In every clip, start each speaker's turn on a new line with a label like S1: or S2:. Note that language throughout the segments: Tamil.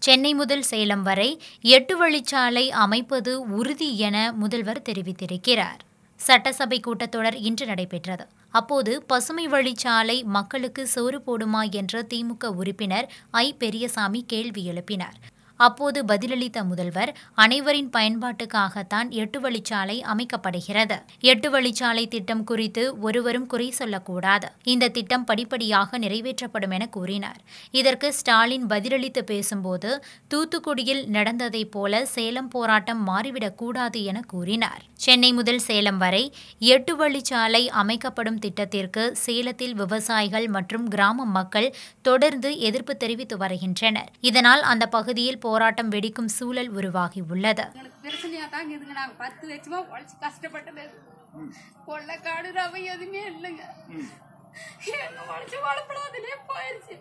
S1: சென்னை முதல் சேலம் வரை எட்டு வழிச்சாலை அமைப்பது உறுதி என முதல்வர் தெரிவித்திருக்கிறார் சட்டசபை கூட்டத்தொடர் இன்று நடைபெற்றது அப்போது பசுமை வழிச்சாலை மக்களுக்கு சோறு போடுமா என்ற திமுக உறுப்பினர் ஐ பெரியசாமி கேள்வி எழுப்பினார் அப்போது பதிலளித்த முதல்வர் அனைவரின் பயன்பாட்டுக்காகத்தான் எட்டு வழிச்சாலை அமைக்கப்படுகிறது எட்டு வழிச்சாலை திட்டம் குறித்து ஒருவரும் குறை சொல்லக்கூடாது இந்த திட்டம் படிப்படியாக நிறைவேற்றப்படும் என கூறினார் இதற்கு ஸ்டாலின் பதிலளித்து பேசும்போது தூத்துக்குடியில் நடந்ததைப் போல சேலம் போராட்டம் மாறிவிடக் கூடாது என கூறினார் சென்னை முதல் சேலம் வரை எட்டு வழிச்சாலை அமைக்கப்படும் திட்டத்திற்கு சேலத்தில் விவசாயிகள் மற்றும் கிராம மக்கள் தொடர்ந்து எதிர்ப்பு தெரிவித்து வருகின்றனர் இதனால் அந்த பகுதியில் போராட்டம் வெடிக்கும் சூழல் உருவாகியுள்ளது
S2: எங்களுக்கு பிரச்சனையா தாங்க இதுங்க நாங்க பத்து லட்சமா உழைச்சு கஷ்டப்பட்டது கொள்ளக்காடு ரவை எதுவுமே இல்லைங்க எங்க உழைச்சு வளப்படாதுலயே போயிருச்சு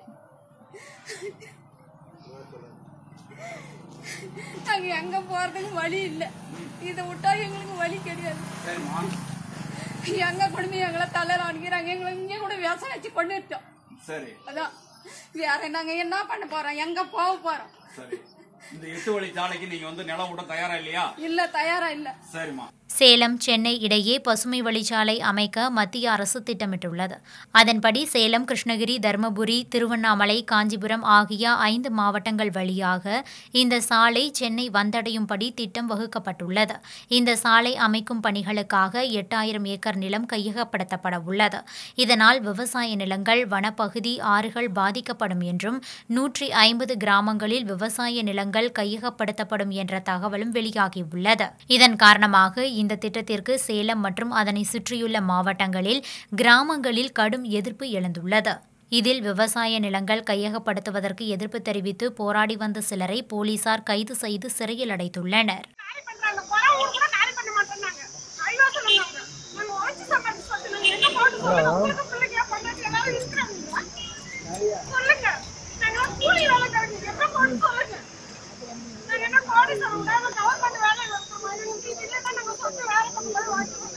S2: நாங்க எங்க போறதுக்கு வழி இல்ல இதை விட்டா எங்களுக்கு வழி கிடையாது
S3: சரிம்மா
S2: எங்க குடும்பம் எங்களை தலையில அனுக்கிறாங்க எங்களை இங்கே கூட விஷம் வச்சு கொண்டு விட்டோம்
S3: சரி
S2: அதான் வேற நாங்க என்ன பண்ண போறோம் எங்க போக போறோம்
S3: சரி இந்த எட்டு வழி சாலைக்கு நீங்க வந்து நிலம் விட தயாரா இல்லையா
S2: இல்ல தயாரா இல்ல
S3: சரிம்மா
S1: சேலம் சென்னை இடையே பசுமை வழிச்சாலை அமைக்க மத்திய அரசு திட்டமிட்டுள்ளது அதன்படி சேலம் கிருஷ்ணகிரி தருமபுரி திருவண்ணாமலை காஞ்சிபுரம் ஆகிய ஐந்து மாவட்டங்கள் வழியாக இந்த சாலை சென்னை வந்தடையும்படி திட்டம் வகுக்கப்பட்டுள்ளது இந்த சாலை அமைக்கும் பணிகளுக்காக எட்டாயிரம் ஏக்கர் நிலம் கையகப்படுத்தப்பட உள்ளது இதனால் விவசாய நிலங்கள் வனப்பகுதி ஆறுகள் பாதிக்கப்படும் என்றும் நூற்றி ஐம்பது கிராமங்களில் விவசாய நிலங்கள் கையகப்படுத்தப்படும் என்ற தகவலும் வெளியாகியுள்ளது இதன் காரணமாக இந்த திட்டத்திற்கு சேலம் மற்றும் அதனை சுற்றியுள்ள மாவட்டங்களில் கிராமங்களில் கடும் எதிர்ப்பு எழுந்துள்ளது இதில் விவசாய நிலங்கள் கையகப்படுத்துவதற்கு எதிர்ப்பு தெரிவித்து போராடி வந்த சிலரை போலீசார் கைது செய்து சிறையில் அடைத்துள்ளனர்
S4: காலி பண்றாங்க போறா ஊர் கூட காலி பண்ண மாட்டேன்னாங்க ஐயோ சொன்னாங்க நாங்க உழைச்சு சம்பாதிச்சு சொல்லுங்க என்ன போட்டு சொல்லுங்க உங்களுக்கு பிள்ளைங்க பொண்டாட்டி எல்லாரும் இருக்கிறாங்க சொல்லுங்க நாங்க கூலி வேலை கிடைக்கும் எப்ப போட்டு சொல்லுங்க நாங்க என்ன கோடி சொல்லுங்க கவர்மெண்ட் வேலை இருக்கிறோம் எங்களுக்கு இது இல்லைன்னா நாங்க சொத்து வேலை பண்ணும்போது வாங்கிக்கோங்க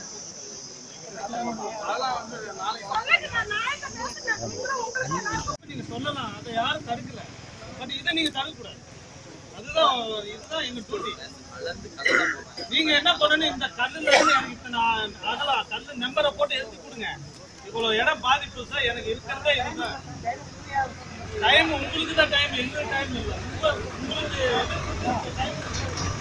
S4: சொல்லுங்க நான் நாயத்தை பேசுறேன் நீங்களும் உங்களுக்கு எல்லாருக்கும்
S5: நீங்க சொல்லலாம் அதை யாரும் தடுக்கல பட் இதை நீங்க தடுக்கக்கூடாது அதுதான் இதுதான் எங்க டூட்டி நீங்க என்ன பண்ணணும் இந்த கல்லுல இருந்து எனக்கு இத்தனை அகலம் கல்லு நம்பரை போட்டு எடுத்து கொடுங்க இவ்வளவு இடம் பாதிப்பு சார் எனக்கு இருக்கிறதே இதுதான் டைம் உங்களுக்கு தான் டைம் எங்களுக்கு டைம் இல்லை உங்க- உங்களுக்கு டைம்